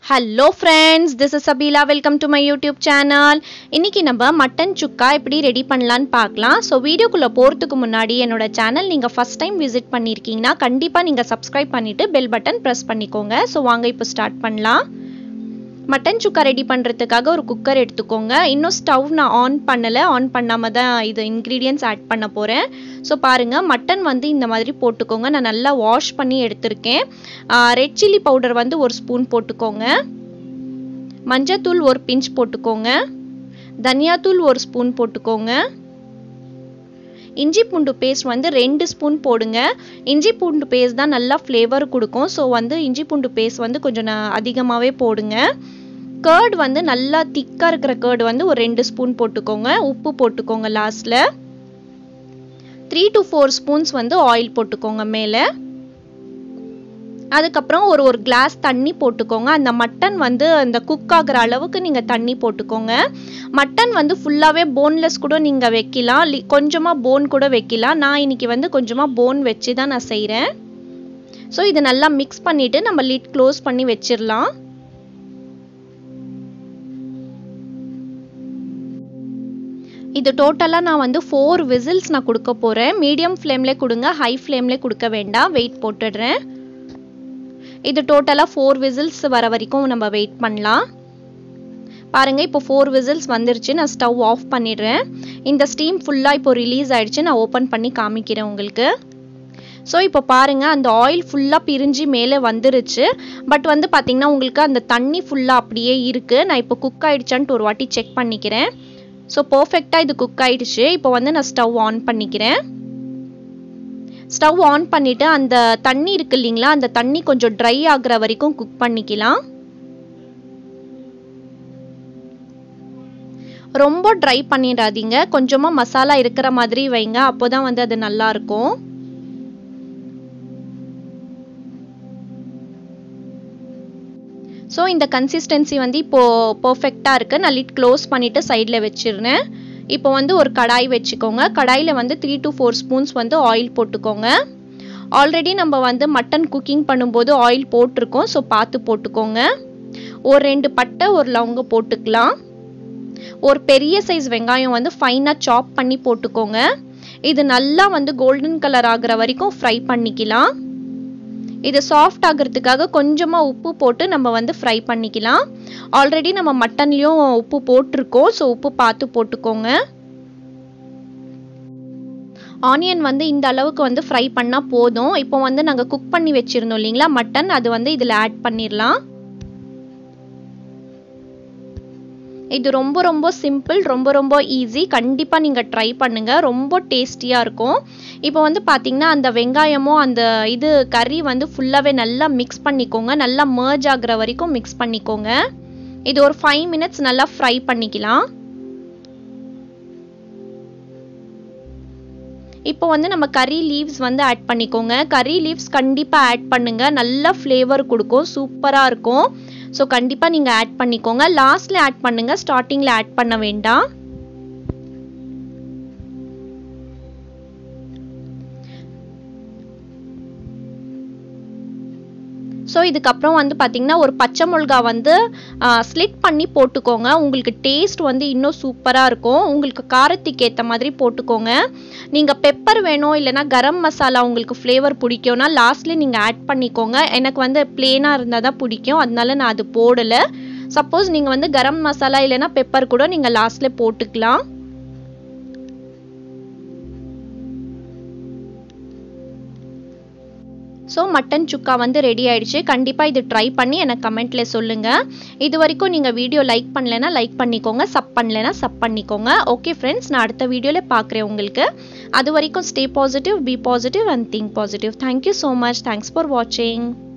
hello friends this is Abeela welcome to my YouTube channel இன்னைக்கு நம்ம mutton சுக்கா எப்படி ready பண்ணலான்னு பார்க்கலாம் ஸோ வீடியோக்குள்ளே போகிறதுக்கு முன்னாடி என்னோட சேனல் நீங்கள் ஃபஸ்ட் டைம் விசிட் பண்ணியிருக்கீங்கன்னா கண்டிப்பாக நீங்கள் சப்ஸ்கிரைப் பண்ணிவிட்டு பெல் பட்டன் ப்ரெஸ் பண்ணிக்கோங்க ஸோ வாங்க இப்போ ஸ்டார்ட் பண்ணலாம் மட்டன் சுக்கா ரெடி பண்ணுறதுக்காக ஒரு குக்கர் எடுத்துக்கோங்க இன்னும் ஸ்டவ் நான் ஆன் பண்ணலை ஆன் பண்ணாமல் தான் இது இன்க்ரீடியன்ஸ் ஆட் பண்ண போகிறேன் ஸோ பாருங்கள் மட்டன் வந்து இந்த மாதிரி போட்டுக்கோங்க நான் நல்லா வாஷ் பண்ணி எடுத்திருக்கேன் ரெட் சில்லி பவுடர் வந்து ஒரு ஸ்பூன் போட்டுக்கோங்க மஞ்சத்தூள் ஒரு பிஞ்ச் போட்டுக்கோங்க தனியாத்தூள் ஒரு ஸ்பூன் போட்டுக்கோங்க இஞ்சி பூண்டு பேஸ்ட் வந்து ரெண்டு ஸ்பூன் போடுங்க இஞ்சி பூண்டு பேஸ்ட் தான் நல்லா ஃப்ளேவர் கொடுக்கும் ஸோ வந்து இஞ்சி பூண்டு பேஸ்ட் வந்து கொஞ்சம் அதிகமாகவே போடுங்க கேர்ட் வந்து நல்லா திக்காக இருக்கிற கேர்டு வந்து ஒரு ரெண்டு ஸ்பூன் போட்டுக்கோங்க உப்பு போட்டுக்கோங்க லாஸ்ட்டில் த்ரீ டு ஃபோர் ஸ்பூன்ஸ் வந்து ஆயில் போட்டுக்கோங்க மேலே அதுக்கப்புறம் ஒரு ஒரு கிளாஸ் தண்ணி போட்டுக்கோங்க அந்த மட்டன் வந்து அந்த குக் ஆகிற அளவுக்கு நீங்கள் தண்ணி போட்டுக்கோங்க மட்டன் வந்து ஃபுல்லாகவே போன்லெஸ் கூட நீங்கள் வைக்கலாம் கொஞ்சமாக போன் கூட வைக்கலாம் நான் இன்னைக்கு வந்து கொஞ்சமாக போன் வச்சு தான் நான் செய்கிறேன் ஸோ இதை நல்லா மிக்ஸ் பண்ணிவிட்டு நம்ம லிட் க்ளோஸ் பண்ணி வச்சிடலாம் இது டோட்டலாக நான் வந்து ஃபோர் விசில்ஸ் நான் கொடுக்க போகிறேன் மீடியம் ஃப்ளேம்லேயே கொடுங்க ஹை ஃப்ளேம்லேயே கொடுக்க வேண்டாம் வெயிட் போட்டுடுறேன் இது டோட்டலாக ஃபோர் விசில்ஸ் வர வரைக்கும் நம்ம வெயிட் பண்ணலாம் பாருங்கள் இப்போ ஃபோர் விசில்ஸ் வந்துருச்சு நான் ஸ்டவ் ஆஃப் பண்ணிடுறேன் இந்த ஸ்டீம் ஃபுல்லாக இப்போ ரிலீஸ் ஆகிடுச்சு நான் ஓப்பன் பண்ணி காமிக்கிறேன் உங்களுக்கு ஸோ இப்போ பாருங்கள் அந்த ஆயில் ஃபுல்லாக பிரிஞ்சு மேலே வந்துருச்சு பட் வந்து பார்த்திங்கன்னா உங்களுக்கு அந்த தண்ணி ஃபுல்லாக அப்படியே இருக்குது நான் இப்போ குக் ஆகிடுச்சான்ட்டு ஒரு வாட்டி செக் பண்ணிக்கிறேன் ஸோ பர்ஃபெக்டாக இது குக் ஆகிடுச்சு இப்போ வந்து நான் ஸ்டவ் ஆன் பண்ணிக்கிறேன் ஸ்டவ் ஆன் பண்ணிவிட்டு அந்த தண்ணி இருக்கு இல்லைங்களா அந்த தண்ணி கொஞ்சம் ட்ரை ஆகுற வரைக்கும் குக் பண்ணிக்கலாம் ரொம்ப ட்ரை பண்ணிடாதீங்க கொஞ்சமாக மசாலா இருக்கிற மாதிரி வைங்க அப்போ தான் வந்து அது நல்லாயிருக்கும் ஸோ இந்த கன்சிஸ்டன்சி வந்து இப்போது பர்ஃபெக்டாக இருக்குது நான் லிட் க்ளோஸ் பண்ணிவிட்டு சைடில் வச்சிருந்தேன் இப்போ வந்து ஒரு கடாய் வச்சுக்கோங்க கடாயில் வந்து த்ரீ டு ஃபோர் ஸ்பூன்ஸ் வந்து ஆயில் போட்டுக்கோங்க ஆல்ரெடி நம்ம வந்து மட்டன் குக்கிங் பண்ணும்போது ஆயில் போட்டிருக்கோம் ஸோ பார்த்து போட்டுக்கோங்க ஒரு ரெண்டு பட்டை ஒரு லவங்க போட்டுக்கலாம் ஒரு பெரிய சைஸ் வெங்காயம் வந்து ஃபைனாக சாப் பண்ணி போட்டுக்கோங்க இது நல்லா வந்து கோல்டன் கலர் ஆகிற வரைக்கும் ஃப்ரை பண்ணிக்கலாம் இது சாஃப்ட் ஆகிறதுக்காக கொஞ்சமாக உப்பு போட்டு நம்ம வந்து ஃப்ரை பண்ணிக்கலாம் ஆல்ரெடி நம்ம மட்டன்லேயும் உப்பு போட்டிருக்கோம் ஸோ உப்பு பார்த்து போட்டுக்கோங்க ஆனியன் வந்து இந்த அளவுக்கு வந்து ஃப்ரை பண்ணால் போதும் இப்போ வந்து நாங்கள் குக் பண்ணி வச்சுருந்தோம் இல்லைங்களா மட்டன் அது வந்து இதில் ஆட் பண்ணிடலாம் இது ரொம்ப ரொம்ப சிம்பிள் ரொம்ப ரொம்ப ஈஸி கண்டிப்பாக நீங்கள் ட்ரை பண்ணுங்கள் ரொம்ப டேஸ்டியாக இருக்கும் இப்போ வந்து பார்த்திங்கன்னா அந்த வெங்காயமும் அந்த இது கறி வந்து ஃபுல்லாகவே நல்லா மிக்ஸ் பண்ணிக்கோங்க நல்லா மர்ஜ் ஆகுற வரைக்கும் மிக்ஸ் பண்ணிக்கோங்க இது ஒரு ஃபைவ் மினிட்ஸ் நல்லா ஃப்ரை பண்ணிக்கலாம் இப்போ வந்து நம்ம கறி லீவ்ஸ் வந்து ஆட் பண்ணிக்கோங்க கறி லீவ்ஸ் கண்டிப்பாக ஆட் பண்ணுங்கள் நல்ல ஃப்ளேவர் கொடுக்கும் சூப்பராக இருக்கும் ஸோ கண்டிப்பாக நீங்கள் ஆட் பண்ணிக்கோங்க லாஸ்ட்டில் ஆட் பண்ணுங்கள் ஸ்டார்டிங்கில் ஆட் பண்ண வேண்டாம் ஸோ இதுக்கப்புறம் வந்து பார்த்திங்கன்னா ஒரு பச்சை மிளகா வந்து ஸ்லிட் பண்ணி போட்டுக்கோங்க உங்களுக்கு டேஸ்ட் வந்து இன்னும் சூப்பராக இருக்கும் உங்களுக்கு காரத்துக்கு ஏற்ற மாதிரி போட்டுக்கோங்க நீங்கள் பெப்பர் வேணும் இல்லைனா கரம் மசாலா உங்களுக்கு ஃப்ளேவர் பிடிக்கும்னா லாஸ்ட்லேயே நீங்கள் ஆட் பண்ணிக்கோங்க எனக்கு வந்து பிளேனாக இருந்தால் தான் பிடிக்கும் அதனால நான் அது போடலை சப்போஸ் நீங்கள் வந்து கரம் மசாலா இல்லைனா பெப்பர் கூட நீங்கள் லாஸ்ட்டில் போட்டுக்கலாம் ஸோ மட்டன் சுக்கா வந்து ரெடி ஆயிடுச்சு கண்டிப்பாக இது ட்ரை பண்ணி எனக்கு கமெண்ட்டில் சொல்லுங்கள் இது வரைக்கும் நீங்கள் வீடியோ லைக் பண்ணலைன்னா லைக் பண்ணிக்கோங்க சப் பண்ணலைன்னா சப் பண்ணிக்கோங்க ஓகே ஃப்ரெண்ட்ஸ் நான் அடுத்த வீடியோவில் பார்க்குறேன் உங்களுக்கு அது வரைக்கும் stay positive be positive and think positive thank you so much thanks for வாட்சிங்